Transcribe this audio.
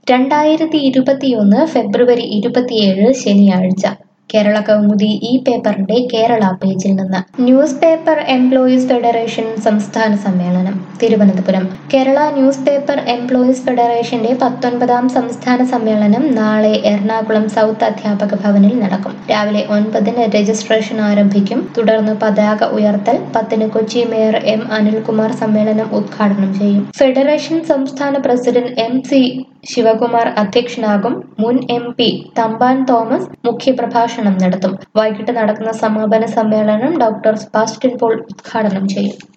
രണ്ടായിരത്തി ഇരുപത്തിയൊന്ന് ഫെബ്രുവരി ഇരുപത്തിയേഴ് ശനിയാഴ്ച കേരള കൗമുദി ഈ പേപ്പറിന്റെ കേരള പേജിൽ നിന്ന് ന്യൂസ് പേപ്പർ എംപ്ലോയീസ് ഫെഡറേഷൻ സംസ്ഥാന സമ്മേളനം Thiruvananthapuram Kerala newspaper employees ഫെഡറേഷന്റെ പത്തൊൻപതാം സംസ്ഥാന സമ്മേളനം നാളെ എറണാകുളം സൗത്ത് അധ്യാപക ഭവനിൽ നടക്കും രാവിലെ ഒൻപതിന് രജിസ്ട്രേഷൻ ആരംഭിക്കും തുടർന്ന് പതാക ഉയർത്തൽ പത്തിന് കൊച്ചി മേയർ എം അനിൽകുമാർ സമ്മേളനം ഉദ്ഘാടനം ചെയ്യും ഫെഡറേഷൻ സംസ്ഥാന പ്രസിഡന്റ് എം സി ശിവകുമാർ അധ്യക്ഷനാകും മുൻ എം പി തമ്പാൻ തോമസ് മുഖ്യപ്രഭാഷണം നടത്തും വൈകിട്ട് നടക്കുന്ന സമാപന സമ്മേളനം ഡോക്ടർ സെബാസ്റ്റ്യൻ പോൾ ഉദ്ഘാടനം ചെയ്യും